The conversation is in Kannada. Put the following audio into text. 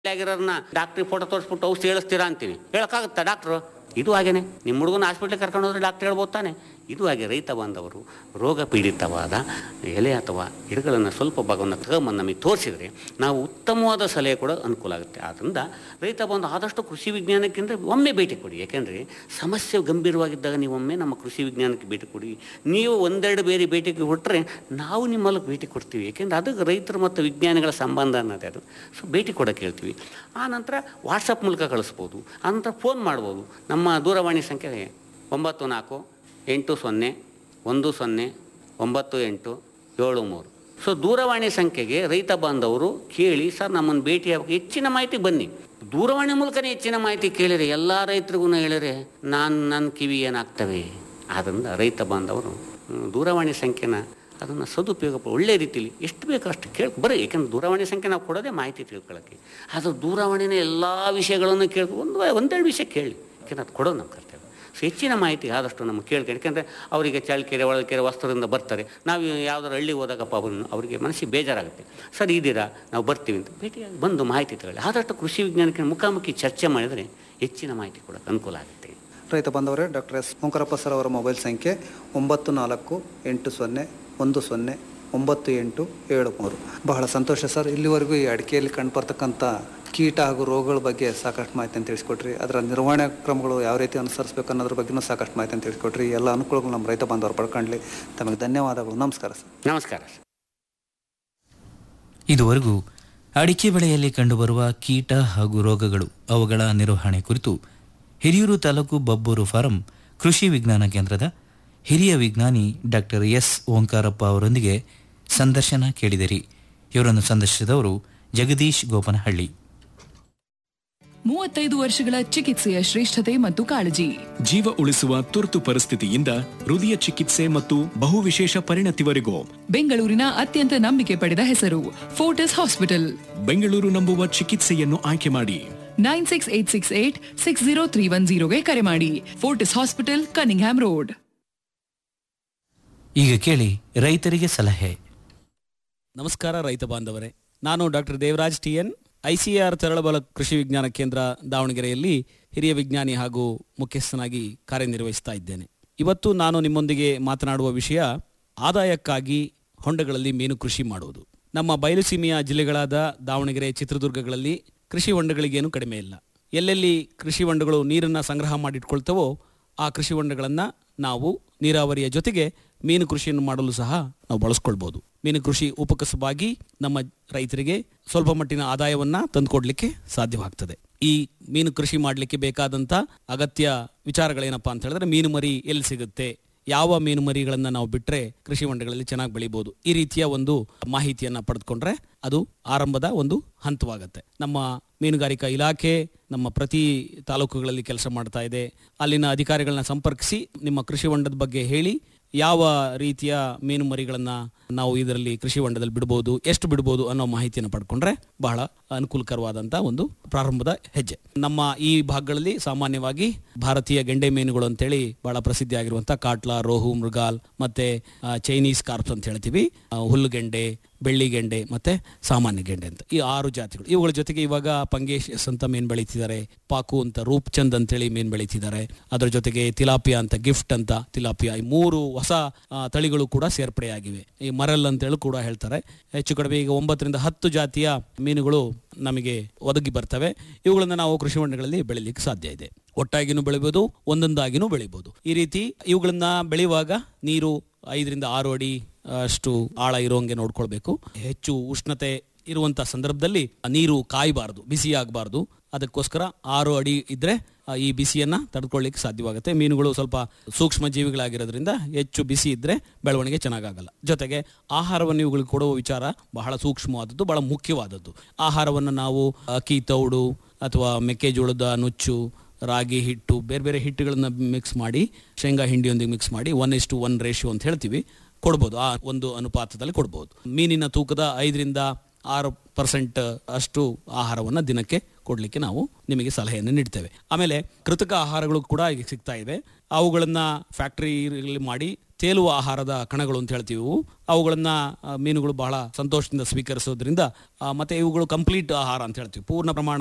ಆಗಿರೋರನ್ನ ಡಾಕ್ಟ್ರಿಗೆ ಫೋಟೋ ತೋರಿಸ್ಬಿಟ್ಟು ಔಷಧಿ ಹೇಳಿಸ್ತೀರಾ ಅಂತೀವಿ ಹೇಳೋಕ್ಕಾಗುತ್ತಾ ಡಾಕ್ಟ್ರು ಇದು ಹಾಗೇನೆ ನಿಮ್ಮ ಹುಡುಗನ ಹಾಸ್ಪಿಟ್ಲಿಗೆ ಕರ್ಕೊಂಡು ಹೋದ್ರೆ ಡಾಕ್ಟರ್ ಹೇಳ್ಬೋದು ತಾನೆ ಇದು ಹಾಗೆ ರೈತ ಬಾಂಧವರು ರೋಗ ಪೀಡಿತವಾದ ಎಲೆ ಅಥವಾ ಗಿಡಗಳನ್ನು ಸ್ವಲ್ಪ ಭಾಗವನ್ನು ತಗೊಂಬಂದು ನಮಗೆ ತೋರಿಸಿದರೆ ನಾವು ಉತ್ತಮವಾದ ಸಲಹೆ ಕೂಡ ಅನುಕೂಲ ಆಗುತ್ತೆ ಆದ್ದರಿಂದ ರೈತ ಬಂದು ಆದಷ್ಟು ಕೃಷಿ ವಿಜ್ಞಾನಕ್ಕಿಂತ ಒಮ್ಮೆ ಭೇಟಿ ಕೊಡಿ ಯಾಕೆಂದರೆ ಸಮಸ್ಯೆ ಗಂಭೀರವಾಗಿದ್ದಾಗ ನೀವು ಒಮ್ಮೆ ನಮ್ಮ ಕೃಷಿ ವಿಜ್ಞಾನಕ್ಕೆ ಭೇಟಿ ಕೊಡಿ ನೀವು ಒಂದೆರಡು ಬೇರೆ ಭೇಟಿಗೆ ಹೊಟ್ಟರೆ ನಾವು ನಿಮ್ಮ ಮೂಲಕ ಭೇಟಿ ಕೊಡ್ತೀವಿ ಯಾಕೆಂದರೆ ಅದು ರೈತರು ಮತ್ತು ವಿಜ್ಞಾನಿಗಳ ಸಂಬಂಧ ಅನ್ನೋದೇ ಅದು ಸೊ ಭೇಟಿ ಕೊಡೋಕೆ ಹೇಳ್ತೀವಿ ಆ ನಂತರ ವಾಟ್ಸಪ್ ಮೂಲಕ ಕಳಿಸ್ಬೋದು ಆನಂತರ ಫೋನ್ ಮಾಡ್ಬೋದು ನಮ್ಮ ದೂರವಾಣಿ ಸಂಖ್ಯೆ ಒಂಬತ್ತು ನಾಲ್ಕು ಎಂಟು ಸೊನ್ನೆ ಒಂದು ಸೊನ್ನೆ ಒಂಬತ್ತು ಎಂಟು ಏಳು ಮೂರು ಸೊ ದೂರವಾಣಿ ಸಂಖ್ಯೆಗೆ ರೈತ ಬಾಂಧವರು ಕೇಳಿ ಸರ್ ನಮ್ಮನ್ನು ಭೇಟಿ ಆಗಬೇಕು ಹೆಚ್ಚಿನ ಮಾಹಿತಿ ಬನ್ನಿ ದೂರವಾಣಿ ಮೂಲಕನೇ ಹೆಚ್ಚಿನ ಮಾಹಿತಿ ಕೇಳಿದರೆ ಎಲ್ಲ ರೈತರಿಗೂ ಹೇಳಿದ್ರೆ ನಾನು ನನ್ನ ಕಿವಿ ಏನಾಗ್ತವೆ ಆದ್ದರಿಂದ ರೈತ ಬಾಂಧವರು ಹ್ಮ್, ದೂರವಾಣಿ ಸಂಖ್ಯೆನ ಅದನ್ನು ಸದುಪಯೋಗ ಪ- ಒಳ್ಳೆ ರೀತಿಲಿ ಎಷ್ಟು ಬೇಕೋ ಅಷ್ಟು ಕೇಳಿ ಬರೀ ಯಾಕಂದ್ರೆ ದೂರವಾಣಿ ಸಂಖ್ಯೆ ನಾವು ಕೊಡೋದೇ ಮಾಹಿತಿ ತಿಳ್ಕೊಳ್ಳೋಕ್ಕೆ ಅದು ದೂರವಾಣಿನೇ ಎಲ್ಲ ವಿಷಯಗಳನ್ನು ಕೇಳಿ ಒಂದು ಒಂದೆರಡು ವಿಷಯ ಕೇಳಿ ಯಾಕೆಂದ್ರೆ ಅದು ಕೊಡೋದು ನಮ್ಮ ಕರ್ತವ್ಯ ಸೊ ಹೆಚ್ಚಿನ ಮಾಹಿತಿ ಆದಷ್ಟು ನಮಗೆ ಕೇಳ್ಕೊಂಡು ಯಾಕೆಂದರೆ ಅವರಿಗೆ ಚಳ್ಳಕೆರೆ ಒಳಕೆರೆ ವಸ್ತ್ರದಿಂದ ಬರ್ತಾರೆ ನಾವು ಯಾವ್ದಾರು ಹಳ್ಳಿಗೆ ಹೋದಾಗಪ್ಪ ಅವ್ರನ್ನ ಅವರಿಗೆ ಮನಸ್ಸಿಗೆ ಬೇಜಾರಾಗುತ್ತೆ ಸರ್ ಇದ್ದೀರಾ ನಾವು ಬರ್ತೀವಿ ಅಂತ ಭೇಟಿಯಾಗಿ ಬಂದು ಮಾಹಿತಿ ತಗೊಳ್ಳಿ ಆದಷ್ಟು ಕೃಷಿ ವಿಜ್ಞಾನಕ್ಕೆ ಮುಖಾಮುಖಿ ಚರ್ಚೆ ಮಾಡಿದರೆ ಹೆಚ್ಚಿನ ಮಾಹಿತಿ ಕೊಡೋಕೆ ಅನುಕೂಲ ಆಗುತ್ತೆ ರೈತ ಬಾಂಧವರೇ ಡಾಕ್ಟರ್ ಎಸ್ ಓಂಕಾರಪ್ಪ ಸರ್ ಅವರ ಮೊಬೈಲ್ ಸಂಖ್ಯೆ ಒಂಬತ್ತು ನಾಲ್ಕು ಎಂಟು ಸೊನ್ನೆ ಒಂದು ಸೊನ್ನೆ ಒಂಬತ್ತು ಎಂಟು ಏಳು ಮೂರು ಬಹಳ ಸಂತೋಷ ಸರ್ ಇಲ್ಲಿವರೆಗೂ ಈ ಅಡಿಕೆಯಲ್ಲಿ ಕಂಡುಬರ್ತಕ್ಕಂಥ ಕೀಟ ಹಾಗೂ ರೋಗಗಳ ಬಗ್ಗೆ ಸಾಕಷ್ಟು ಮಾಹಿತಿಯನ್ನು ತಿಳಿಸ್ಕೊಟ್ರಿ ಅದರ ನಿರ್ವಹಣೆ ಕ್ರಮಗಳು ಯಾವ ರೀತಿ ಅನುಸರಿಸಬೇಕು ಅನ್ನೋದ್ರ ಬಗ್ಗೆನೂ ಸಾಕಷ್ಟು ಮಾಹಿತಿಯನ್ನು ತಿಳಿಸ್ಕೊಟ್ರಿ ಈ ಎಲ್ಲ ಅನುಕೂಲಗಳು ನಮ್ಮ ರೈತ ಬಾಂಧವರು ಪಡ್ಕೊಳ್ಳಿ ತಮಗೆ ಧನ್ಯವಾದಗಳು ನಮಸ್ಕಾರ ಸರ್ ನಮಸ್ಕಾರ ಸರ್ ಇದುವರೆಗೂ ಅಡಿಕೆ ಬೆಳೆಯಲ್ಲಿ ಕಂಡುಬರುವ ಕೀಟ ಹಾಗೂ ರೋಗಗಳು ಅವುಗಳ ನಿರ್ವಹಣೆ ಕುರಿತು ಹಿರಿಯೂರು ತಾಲೂಕು ಬಬ್ಬೂರು ಫಾರಂ ಕೃಷಿ ವಿಜ್ಞಾನ ಕೇಂದ್ರದ ಹಿರಿಯ ವಿಜ್ಞಾನಿ ಡಾಕ್ಟರ್ ಎಸ್ ಓಂಕಾರಪ್ಪ ಅವರೊಂದಿಗೆ ಸಂದರ್ಶನ ಕೇಳಿದಿರಿ ಇವರನ್ನು ಸಂದರ್ಶಿಸಿದವರು ಜಗದೀಶ್ ಗೋಪನಹಳ್ಳಿ ಮೂವತ್ತೈದು ವರ್ಷಗಳ ಚಿಕಿತ್ಸೆಯ ಶ್ರೇಷ್ಠತೆ ಮತ್ತು ಕಾಳಜಿ ಜೀವ ಉಳಿಸುವ ತುರ್ತು ಪರಿಸ್ಥಿತಿಯಿಂದ ಹೃದಯ ಚಿಕಿತ್ಸೆ ಮತ್ತು ಬಹುವಿಶೇಷ ಪರಿಣತಿವರೆಗೂ ಬೆಂಗಳೂರಿನ ಅತ್ಯಂತ ನಂಬಿಕೆ ಪಡೆದ ಹೆಸರು ಫೋರ್ಟಿಸ್ ಹಾಸ್ಪಿಟಲ್ ಬೆಂಗಳೂರು ನಂಬುವ ಚಿಕಿತ್ಸೆಯನ್ನು ಆಯ್ಕೆ ಮಾಡಿ nine six eight six eight six zero three one ಜೀರೋಗೆ ಕರೆ ಮಾಡಿ ಫೋರ್ಟಿಸ್ ಹಾಸ್ಪಿಟಲ್ ಕನಿಂಗ್ಹ್ಯಾಮ್ ರೋಡ್ ಈಗ ಕೇಳಿ ರೈತರಿಗೆ ಸಲಹೆ ನಮಸ್ಕಾರ ರೈತ ಬಾಂಧವರೇ ನಾನು doctor Devaraj T N ICAR Taralabalu ಕೃಷಿ ವಿಜ್ಞಾನ ಕೇಂದ್ರ ದಾವಣಗೆರೆಯಲ್ಲಿ ಹಿರಿಯ ವಿಜ್ಞಾನಿ ಹಾಗೂ ಮುಖ್ಯಸ್ಥನಾಗಿ ಕಾರ್ಯನಿರ್ವಹಿಸ್ತಾ ಇದ್ದೇನೆ ಇವತ್ತು ನಾನು ನಿಮ್ಮೊಂದಿಗೆ ಮಾತನಾಡುವ ವಿಷಯ ಆದಾಯಕ್ಕಾಗಿ ಹೊಂಡಗಳಲ್ಲಿ ಮೀನು ಕೃಷಿ ಮಾಡುವುದು ನಮ್ಮ ಬಯಲುಸೀಮೆಯ ಜಿಲ್ಲೆಗಳಾದ ದಾವಣಗೆರೆ ಚಿತ್ರದುರ್ಗಗಳಲ್ಲಿ ಕೃಷಿ ಹೊಂಡಗಳಿಗೇನು ಕಡಿಮೆ ಇಲ್ಲ ಎಲ್ಲೆಲ್ಲಿ ಕೃಷಿ ಹೊಂಡಗಳು ನೀರನ್ನು ಸಂಗ್ರಹ ಮಾಡಿಟ್ಕೊಳ್ತವೋ ಆ ಕೃಷಿ ಹೊಂಡಗಳನ್ನು ನಾವು ನೀರಾವರಿಯ ಜೊತೆಗೆ ಮೀನು ಕೃಷಿಯನ್ನು ಮಾಡಲು ಸಹ ನಾವು ಬಳಸ್ಕೊಳ್ಬೋದು ಮೀನು ಕೃಷಿ ಉಪಕಸಬಾಗಿ ನಮ್ಮ ರೈತರಿಗೆ ಸ್ವಲ್ಪ ಮಟ್ಟಿನ ಆದಾಯವನ್ನ ತಂದುಕೊಡ್ಲಿಕ್ಕೆ ಸಾಧ್ಯವಾಗ್ತದೆ ಈ ಮೀನು ಕೃಷಿ ಮಾಡಲಿಕ್ಕೆ ಬೇಕಾದಂತ ಅಗತ್ಯ ವಿಚಾರಗಳೇನಪ್ಪಾ ಅಂತ ಹೇಳಿದ್ರೆ ಮೀನು ಮರಿ ಎಲ್ಲಿ ಸಿಗುತ್ತೆ ಯಾವ ಮೀನು ಮರಿಗಳನ್ನ ನಾವು ಬಿಟ್ರೆ ಕೃಷಿ ಹೊಂಡಗಳಲ್ಲಿ ಚೆನ್ನಾಗಿ ಬೆಳಿಬಹುದು ಈ ರೀತಿಯ ಒಂದು ಮಾಹಿತಿಯನ್ನ ಪಡೆದುಕೊಂಡ್ರೆ ಅದು ಆರಂಭದ ಒಂದು ಹಂತವಾಗುತ್ತೆ ನಮ್ಮ ಮೀನುಗಾರಿಕಾ ಇಲಾಖೆ ನಮ್ಮ ಪ್ರತಿ ತಾಲೂಕುಗಳಲ್ಲಿ ಕೆಲಸ ಮಾಡ್ತಾ ಇದೆ ಅಲ್ಲಿನ ಅಧಿಕಾರಿಗಳನ್ನ ಸಂಪರ್ಕಿಸಿ ನಿಮ್ಮ ಕೃಷಿ ಹೊಂಡದ ಬಗ್ಗೆ ಹೇಳಿ ಯಾವ ರೀತಿಯ ಮೀನು ಮರಿಗಳನ್ನ ನಾವು ಇದರಲ್ಲಿ ಕೃಷಿ ಹೊಂಡದಲ್ಲಿ ಬಿಡಬಹುದು ಎಷ್ಟು ಬಿಡಬಹುದು ಅನ್ನೋ ಮಾಹಿತಿಯನ್ನು ಪಡ್ಕೊಂಡ್ರೆ ಬಹಳ ಅನುಕೂಲಕರವಾದಂತಹ ಒಂದು ಪ್ರಾರಂಭದ ಹೆಜ್ಜೆ ನಮ್ಮ ಈ ಭಾಗಗಳಲ್ಲಿ ಸಾಮಾನ್ಯವಾಗಿ ಭಾರತೀಯ ಗೆಂಡೆ ಮೀನುಗಳು ಅಂತೇಳಿ ಬಹಳ ಪ್ರಸಿದ್ಧಿ ಆಗಿರುವಂತಹ ಕಾಟ್ಲಾ ರೋಹು ಮೃಗಾಲ್ ಮತ್ತೆ ಆ, ಚೈನೀಸ್ ಕಾರ್ಪ್ಸ್ ಅಂತ ಹೇಳ್ತೀವಿ ಆ, ಹುಲ್ಲುಗೆಂಡೆ ಬೆಳ್ಳಿ ಗೆಂಡೆ ಮತ್ತೆ ಸಾಮಾನ್ಯ ಗೆಂಡೆ ಅಂತ ಈ ಆರು ಜಾತಿಗಳು ಇವುಗಳ ಜೊತೆಗೆ ಇವಾಗ ಪಂಗೇಶಸ್ ಅಂತ ಮೀನು ಬೆಳೀತಿದ್ದಾರೆ ಪಾಕು ಅಂತ ರೂಪ್ಚಂದ್ ಅಂತೇಳಿ ಮೀನು ಬೆಳೀತಿದ್ದಾರೆ ಅದರ ಜೊತೆಗೆ ತಿಲಾಪಿಯಾ ಅಂತ ಗಿಫ್ಟ್ ಅಂತ ತಿಲಾಪಿಯಾ ಈ ಮೂರು ಹೊಸ ಆ, ತಳಿಗಳು ಕೂಡ ಸೇರ್ಪಡೆಯಾಗಿವೆ ಈ ಮರಲ್ ಅಂತೇಳಿ ಕೂಡ ಹೇಳ್ತಾರೆ ಹೆಚ್ಚು ಕಡಿಮೆ ಈಗ ಒಂಬತ್ತರಿಂದ ಹತ್ತು ಜಾತಿಯ ಮೀನುಗಳು ನಮಗೆ ಒದಗಿ ಬರ್ತವೆ ಇವುಗಳನ್ನ ನಾವು ಕೃಷಿ ಹೊಂಡಗಳಲ್ಲಿ ಬೆಳಿಲಿಕ್ಕೆ ಸಾಧ್ಯ ಇದೆ ಒಟ್ಟಾಗಿನೂ ಬೆಳಿಬೋದು ಒಂದೊಂದಾಗಿನೂ ಬೆಳಿಬೋದು ಈ ರೀತಿ ಇವುಗಳನ್ನ ಬೆಳೆಯುವಾಗ ನೀರು ಐದರಿಂದ ಆರು ಅಡಿ ಅಷ್ಟು ಆಳ ಇರೋಂಗೆ ನೋಡ್ಕೊಳ್ಬೇಕು ಹೆಚ್ಚು ಉಷ್ಣತೆ ಇರುವಂತ ಸಂದರ್ಭದಲ್ಲಿ ನೀರು ಕಾಯಬಾರದು ಬಿಸಿ ಆಗಬಾರ್ದು ಅದಕ್ಕೋಸ್ಕರ ಆರು ಅಡಿ ಇದ್ರೆ ಆ, ಈ ಬಿಸಿಯನ್ನ ತಡ್ಕೊಳ್ಳಿಕ್ಕೆ ಸಾಧ್ಯವಾಗುತ್ತೆ ಮೀನುಗಳು ಸ್ವಲ್ಪ ಸೂಕ್ಷ್ಮ ಜೀವಿಗಳಾಗಿರೋದ್ರಿಂದ ಹೆಚ್ಚು ಬಿಸಿ ಇದ್ರೆ ಬೆಳವಣಿಗೆ ಚೆನ್ನಾಗಾಗಲ್ಲ ಜೊತೆಗೆ ಆಹಾರವನ್ನು ಇವುಗಳಿಗೆ ಕೊಡುವ ವಿಚಾರ ಬಹಳ ಸೂಕ್ಷ್ಮವಾದದ್ದು ಬಹಳ ಮುಖ್ಯವಾದದ್ದು ಆಹಾರವನ್ನು ನಾವು ಅಕ್ಕಿ ತೌಡು ಅಥವಾ ಮೆಕ್ಕೆಜೋಳದ ನುಚ್ಚು ರಾಗಿ ಹಿಟ್ಟು ಬೇರೆ ಬೇರೆ ಹಿಟ್ಟುಗಳನ್ನ ಮಿಕ್ಸ್ ಮಾಡಿ ಶೇಂಗಾ ಹಿಂಡಿಯೊಂದಿಗೆ ಮಿಕ್ಸ್ ಮಾಡಿ one is to one ratio ಅಂತ ಹೇಳ್ತೀವಿ ಕೊಡ್ಬೋದು ಆ ಒಂದು ಅನುಪಾತದಲ್ಲಿ ಕೊಡ್ಬೋದು ಮೀನಿನ ತೂಕದ ಐದರಿಂದ ಆರು ಪರ್ಸೆಂಟ್ ಅಷ್ಟು ಆಹಾರವನ್ನು ದಿನಕ್ಕೆ ಕೊಡಲಿಕ್ಕೆ ನಾವು ನಿಮಗೆ ಸಲಹೆಯನ್ನು ನೀಡ್ತೇವೆ ಆಮೇಲೆ ಕೃತಕ ಆಹಾರಗಳು ಕೂಡ ಈಗ ಸಿಗ್ತಾ ಇವೆ ಅವುಗಳನ್ನು ಫ್ಯಾಕ್ಟರಿಯಲ್ಲಿ ಮಾಡಿ ತೇಲುವ ಆಹಾರದ ಕಣಗಳು ಅಂತ ಹೇಳ್ತೀವಿ ಇವು ಅವುಗಳನ್ನು ಮೀನುಗಳು ಬಹಳ ಸಂತೋಷದಿಂದ ಸ್ವೀಕರಿಸೋದ್ರಿಂದ ಆ, ಮತ್ತೆ ಇವುಗಳು ಕಂಪ್ಲೀಟ್ ಆಹಾರ ಅಂತ ಹೇಳ್ತೀವಿ ಪೂರ್ಣ ಪ್ರಮಾಣ